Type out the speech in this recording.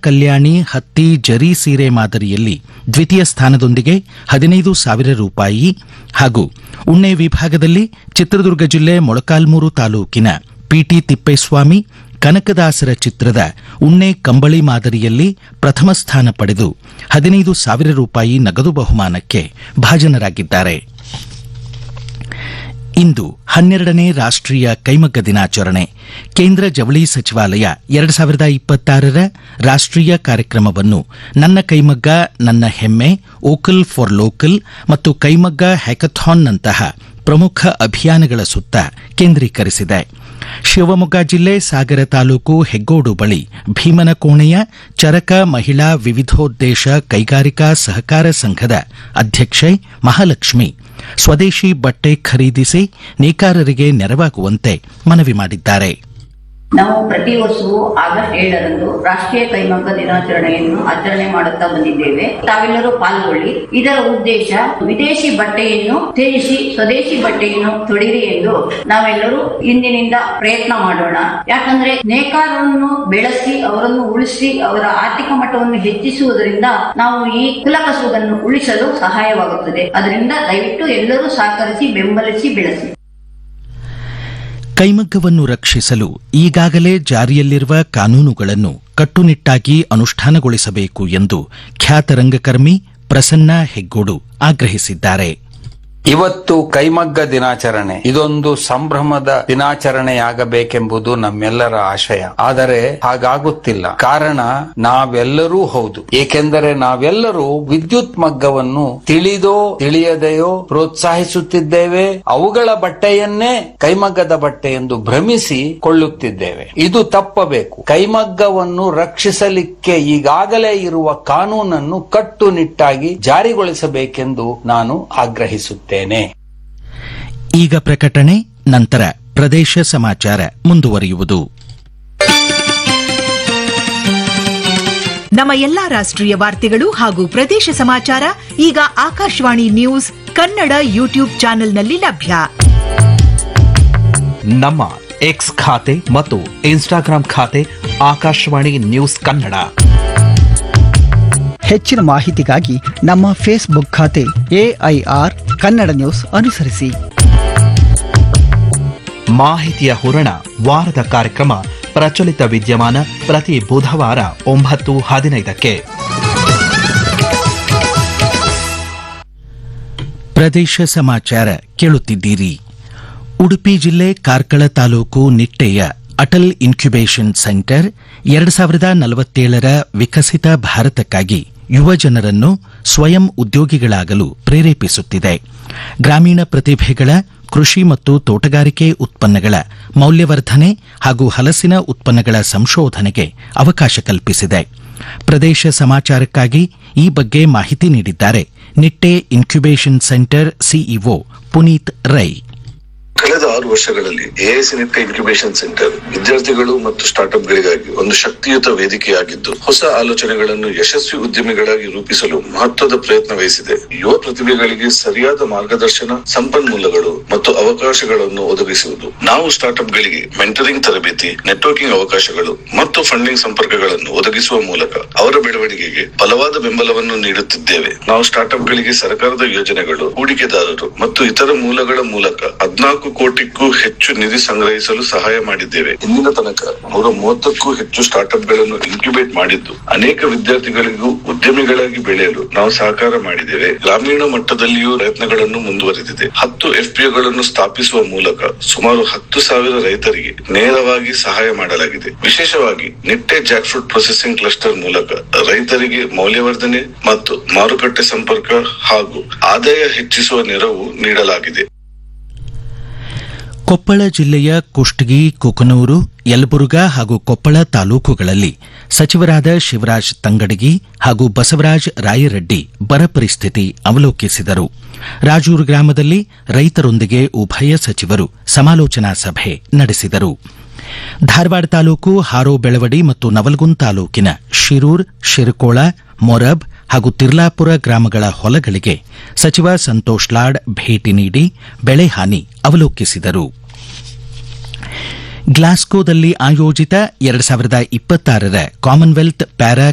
ಕಲ್ಯಾಣಿ ಹತ್ತಿ ಜರಿ ಸೀರೆ ಮಾದರಿಯಲ್ಲಿ ದ್ವಿತೀಯ ಸ್ಥಾನದೊಂದಿಗೆ ಹದಿನೈದು ಸಾವಿರ ರೂಪಾಯಿ ಹಾಗೂ ಉಣ್ಣೆ ವಿಭಾಗದಲ್ಲಿ ಚಿತ್ರದುರ್ಗ ಜಿಲ್ಲೆ ಮೊಳಕಾಲ್ಮೂರು ತಾಲೂಕಿನ ಪಿಟಿ ತಿಪ್ಪೇಸ್ವಾಮಿ ಕನಕದಾಸರ ಚಿತ್ರದ ಉಣ್ಣೆ ಕಂಬಳಿ ಮಾದರಿಯಲ್ಲಿ ಪ್ರಥಮ ಸ್ಥಾನ ಪಡೆದು ಹದಿನೈದು ಸಾವಿರ ರೂಪಾಯಿ ನಗದು ಬಹುಮಾನಕ್ಕೆ ಭಾಜನರಾಗಿದ್ದಾರೆ ಇಂದು ಹನ್ನೆರಡನೇ ರಾಷ್ಟ್ರೀಯ ಕೈಮಗ್ಗ ದಿನಾಚರಣೆ ಕೇಂದ್ರ ಜವಳಿ ಸಚಿವಾಲಯ ಎರಡು ಸಾವಿರದ ಇಪ್ಪತ್ತಾರರ ರಾಷ್ಟ್ರೀಯ ಕಾರ್ಯಕ್ರಮವನ್ನು ನನ್ನ ಕೈಮಗ್ಗ ನನ್ನ ಹೆಮ್ಮೆ ಓಕಲ್ ಫಾರ್ ಲೋಕಲ್ ಮತ್ತು ಕೈಮಗ್ಗ ಹ್ಯಾಕಥಾನ್ನಂತಹ ಪ್ರಮುಖ ಅಭಿಯಾನಗಳ ಸುತ್ತ ಕೇಂದ್ರೀಕರಿಸಿದೆ ಶಿವಮೊಗ್ಗ ಜಿಲ್ಲೆ ಸಾಗರ ತಾಲೂಕು ಹೆಗ್ಗೋಡು ಬಳಿ ಭೀಮನಕೋಣೆಯ ಚರಕ ಮಹಿಳಾ ವಿವಿಧೋದ್ದೇಶ ಕೈಗಾರಿಕಾ ಸಹಕಾರ ಸಂಘದ ಅಧ್ಯಕ್ಷೆ ಮಹಾಲಕ್ಷ್ಮಿ ಸ್ವದೇಶಿ ಬಟ್ಟೆ ಖರೀದಿಸಿ ನೇಕಾರರಿಗೆ ನೆರವಾಗುವಂತೆ ಮನವಿ ಮಾಡಿದ್ದಾರೆ ನಾವು ಪ್ರತಿ ವರ್ಷವೂ ಆಗಸ್ಟ್ ಏಳರಂದು ರಾಷ್ಟ್ರೀಯ ಕೈಮಗ್ಗ ದಿನಾಚರಣೆಯನ್ನು ಆಚರಣೆ ಮಾಡುತ್ತಾ ಬಂದಿದ್ದೇವೆ ತಾವೆಲ್ಲರೂ ಪಾಲ್ಗೊಳ್ಳಿ ಇದರ ಉದ್ದೇಶ ವಿದೇಶಿ ಬಟ್ಟೆಯನ್ನು ತ್ಯಜಿಸಿ ಸ್ವದೇಶಿ ಬಟ್ಟೆಯನ್ನು ತೊಡಿರಿ ಎಂದು ನಾವೆಲ್ಲರೂ ಇಂದಿನಿಂದ ಪ್ರಯತ್ನ ಮಾಡೋಣ ಯಾಕಂದ್ರೆ ನೇಕಾರರನ್ನು ಬೆಳೆಸಿ ಅವರನ್ನು ಉಳಿಸಿ ಅವರ ಆರ್ಥಿಕ ಮಟ್ಟವನ್ನು ಹೆಚ್ಚಿಸುವುದರಿಂದ ನಾವು ಈ ಕುಲಕಸುಬನ್ನು ಉಳಿಸಲು ಸಹಾಯವಾಗುತ್ತದೆ ಅದರಿಂದ ದಯವಿಟ್ಟು ಎಲ್ಲರೂ ಸಹಕರಿಸಿ ಬೆಂಬಲಿಸಿ ಬೆಳೆಸಿ ಕೈಮಗ್ಗವನ್ನು ರಕ್ಷಿಸಲು ಈಗಾಗಲೇ ಜಾರಿಯಲ್ಲಿರುವ ಕಾನೂನುಗಳನ್ನು ಕಟ್ಟುನಿಟ್ಟಾಗಿ ಅನುಷ್ಠಾನಗೊಳಿಸಬೇಕು ಎಂದು ಖ್ಯಾತ ರಂಗಕರ್ಮಿ ಪ್ರಸನ್ನ ಹೆಗ್ಗೋಡು ಆಗ್ರಹಿಸಿದ್ದಾರೆ ಇವತ್ತು ಕೈಮಗ್ಗ ದಿನಾಚರಣೆ ಇದೊಂದು ಸಂಭ್ರಮದ ದಿನಾಚರಣೆಯಾಗಬೇಕೆಂಬುದು ನಮ್ಮೆಲ್ಲರ ಆಶಯ ಆದರೆ ಹಾಗಾಗುತ್ತಿಲ್ಲ ಕಾರಣ ನಾವೆಲ್ಲರೂ ಹೌದು ಏಕೆಂದರೆ ನಾವೆಲ್ಲರೂ ವಿದ್ಯುತ್ ಮಗ್ಗವನ್ನು ತಿಳಿದೋ ತಿಳಿಯದೆಯೋ ಪ್ರೋತ್ಸಾಹಿಸುತ್ತಿದ್ದೇವೆ ಅವುಗಳ ಬಟ್ಟೆಯನ್ನೇ ಕೈಮಗ್ಗದ ಬಟ್ಟೆ ಎಂದು ಭ್ರಮಿಸಿ ಕೊಳ್ಳುತ್ತಿದ್ದೇವೆ ಇದು ತಪ್ಪಬೇಕು ಕೈಮಗ್ಗವನ್ನು ರಕ್ಷಿಸಲಿಕ್ಕೆ ಈಗಾಗಲೇ ಇರುವ ಕಾನೂನನ್ನು ಕಟ್ಟುನಿಟ್ಟಾಗಿ ಜಾರಿಗೊಳಿಸಬೇಕೆಂದು ನಾನು ಆಗ್ರಹಿಸುತ್ತೇನೆ ಈಗ ಪ್ರಕಟಣೆ ನಂತರ ಪ್ರದೇಶ ಸಮಾಚಾರ ಮುಂದುವರಿಯುವುದು ನಮ್ಮ ಎಲ್ಲಾ ರಾಷ್ಟ್ರೀಯ ವಾರ್ತೆಗಳು ಹಾಗೂ ಪ್ರದೇಶ ಸಮಾಚಾರ ಈಗ ಆಕಾಶವಾಣಿ ನ್ಯೂಸ್ ಕನ್ನಡ ಯೂಟ್ಯೂಬ್ ಚಾನೆಲ್ನಲ್ಲಿ ಲಭ್ಯ ನಮ್ಮ ಎಕ್ಸ್ ಖಾತೆ ಮತ್ತು ಇನ್ಸ್ಟಾಗ್ರಾಂ ಖಾತೆ ಆಕಾಶವಾಣಿ ನ್ಯೂಸ್ ಕನ್ನಡ ಹೆಚ್ಚಿನ ಮಾಹಿತಿಗಾಗಿ ನಮ್ಮ ಫೇಸ್ಬುಕ್ ಖಾತೆ ಎಐಆರ್ ಕನ್ನಡ ನ್ಯೂಸ್ ಅನುಸರಿಸಿ ಮಾಹಿತಿಯ ಹೂರಣ ವಾರದ ಕಾರ್ಯಕ್ರಮ ಪ್ರಚಲಿತ ವಿದ್ಯಮಾನ ಪ್ರತಿ ಬುಧವಾರ ಒಂಬತ್ತು ಹದಿನೈದಕ್ಕೆ ಪ್ರದೇಶ ಸಮಾಚಾರ ಕೇಳುತ್ತಿದ್ದೀರಿ ಉಡುಪಿ ಜಿಲ್ಲೆ ಕಾರ್ಕಳ ತಾಲೂಕು ನಿಟ್ಟೆಯ ಅಟಲ್ ಇನ್ಕ್ಯುಬೇಷನ್ ಸೆಂಟರ್ ಎರಡು ಸಾವಿರದ ನಲವತ್ತೇಳರ ವಿಕಸಿತ ಭಾರತಕ್ಕಾಗಿ ಯುವ ಜನರನ್ನು ಸ್ವಯಂ ಉದ್ಯೋಗಿಗಳಾಗಲು ಪ್ರೇರೇಪಿಸುತ್ತಿದೆ ಗ್ರಾಮೀಣ ಪ್ರತಿಭೆಗಳ ಕೃಷಿ ಮತ್ತು ತೋಟಗಾರಿಕೆ ಉತ್ಪನ್ನಗಳ ಮೌಲ್ಯವರ್ಧನೆ ಹಾಗೂ ಹಲಸಿನ ಉತ್ಪನ್ನಗಳ ಸಂಶೋಧನೆಗೆ ಅವಕಾಶ ಕಲ್ಪಿಸಿದೆ ಪ್ರದೇಶ ಸಮಾಚಾರಕ್ಕಾಗಿ ಈ ಬಗ್ಗೆ ಮಾಹಿತಿ ನೀಡಿದ್ದಾರೆ Nitte incubation centre CEO Puneeth Rai ಕಳೆದ ಆರು ವರ್ಷಗಳಲ್ಲಿ ಎಎಸ್ ನಿಟ್ಟ ಇನ್ಕ್ಯುಬೇಷನ್ ಸೆಂಟರ್ ವಿದ್ಯಾರ್ಥಿಗಳು ಮತ್ತು ಸ್ಟಾರ್ಟ್ಅಪ್ ಗಳಿಗಾಗಿ ಒಂದು ಶಕ್ತಿಯುತ ವೇದಿಕೆಯಾಗಿದ್ದು ಹೊಸ ಆಲೋಚನೆಗಳನ್ನು ಯಶಸ್ವಿ ಉದ್ಯಮಿಗಳಾಗಿ ರೂಪಿಸಲು ಮಹತ್ವದ ಪ್ರಯತ್ನ ವಹಿಸಿದೆ ಯುವ ಪ್ರತಿಭೆಗಳಿಗೆ ಸರಿಯಾದ ಮಾರ್ಗದರ್ಶನ ಸಂಪನ್ಮೂಲಗಳು ಮತ್ತು ಅವಕಾಶಗಳನ್ನು ಒದಗಿಸುವುದು ನಾವು ಸ್ಟಾರ್ಟ್ಅಪ್ ಗಳಿಗೆ ಮೆಂಟರಿಂಗ್ ತರಬೇತಿ ನೆಟ್ವರ್ಕಿಂಗ್ ಅವಕಾಶಗಳು ಮತ್ತು ಫಂಡಿಂಗ್ ಸಂಪರ್ಕಗಳನ್ನು ಒದಗಿಸುವ ಮೂಲಕ ಅವರ ಬೆಳವಣಿಗೆಗೆ ಬಲವಾದ ಬೆಂಬಲವನ್ನು ನೀಡುತ್ತಿದ್ದೇವೆ ನಾವು ಸ್ಟಾರ್ಟ್ಅಪ್ ಗಳಿಗೆ ಸರ್ಕಾರದ ಯೋಜನೆಗಳು ಹೂಡಿಕೆದಾರರು ಮತ್ತು ಇತರ ಮೂಲಗಳ ಮೂಲಕ ಹದಿನಾಲ್ಕು ಕೋಟಿಗೂ ಹೆಚ್ಚು ನಿಧಿ ಸಂಗ್ರಹಿಸಲು ಸಹಾಯ ಮಾಡಿದ್ದೇವೆ ಇಂದಿನ ತನಕ ನೂರ ಮೂವತ್ತಕ್ಕೂ ಹೆಚ್ಚು ಸ್ಟಾರ್ಟ್ಅಪ್ ಗಳನ್ನು ಇನ್ಕ್ಯುಬೇಟ್ ಮಾಡಿದ್ದು ಅನೇಕ ವಿದ್ಯಾರ್ಥಿಗಳಿಗೂ ಉದ್ಯಮಿಗಳಾಗಿ ಬೆಳೆಯಲು ನಾವು ಸಹಕಾರ ಮಾಡಿದ್ದೇವೆ ಗ್ರಾಮೀಣ ಮಟ್ಟದಲ್ಲಿಯೂ ಪ್ರಯತ್ನಗಳನ್ನು ಮುಂದುವರೆದಿದೆ ಹತ್ತು ಎಫ್ಪಿಒಗಳನ್ನು ಸ್ಥಾಪಿಸುವ ಮೂಲಕ ಸುಮಾರು ಹತ್ತು ಸಾವಿರ ರೈತರಿಗೆ ನೇರವಾಗಿ ಸಹಾಯ ಮಾಡಲಾಗಿದೆ ವಿಶೇಷವಾಗಿ Nitte jackfruit processing cluster ಮೂಲಕ ರೈತರಿಗೆ ಮೌಲ್ಯವರ್ಧನೆ ಮತ್ತು ಮಾರುಕಟ್ಟೆ ಸಂಪರ್ಕ ಹಾಗೂ ಆದಾಯ ಹೆಚ್ಚಿಸುವ ನೆರವು ನೀಡಲಾಗಿದೆ ಕೊಪ್ಪಳ ಜಿಲ್ಲೆಯ ಕುಷ್ಟಗಿ ಕುಕನೂರು ಯಲಬುರ್ಗಾ ಹಾಗೂ ಕೊಪ್ಪಳ ತಾಲೂಕುಗಳಲ್ಲಿ ಸಚಿವರಾದ ಶಿವರಾಜ್ ತಂಗಡಗಿ ಹಾಗೂ ಬಸವರಾಜ ರಾಯರೆಡ್ಡಿ ಬರ ಪರಿಸ್ಥಿತಿ ಅವಲೋಕಿಸಿದರು ರಾಜೂರು ಗ್ರಾಮದಲ್ಲಿ ರೈತರೊಂದಿಗೆ ಉಭಯ ಸಚಿವರು ಸಮಾಲೋಚನಾ ಸಭೆ ನಡೆಸಿದರು ಧಾರವಾಡ ತಾಲೂಕು ಹಾರೋ ಬೆಳವಡಿ ಮತ್ತು ನವಲಗುಂದ್ ತಾಲೂಕಿನ ಶಿರೂರ್ ಶಿರಕೋಳ ಮೊರಬ್ ಹಾಗೂ ತಿರ್ಲಾಪುರ ಗ್ರಾಮಗಳ ಹೊಲಗಳಿಗೆ ಸಚಿವ ಸಂತೋಷ್ ಲಾಡ್ ಭೇಟಿ ನೀಡಿ ಬೆಳೆ ಹಾನಿ ಅವಲೋಕಿಸಿದರು ಗ್ಲಾಸ್ಗೋದಲ್ಲಿ ಆಯೋಜಿತ ಎರಡು ಸಾವಿರದ ಇಪ್ಪತ್ತಾರರ ಕಾಮನ್ವೆಲ್ತ್ ಪ್ಯಾರಾ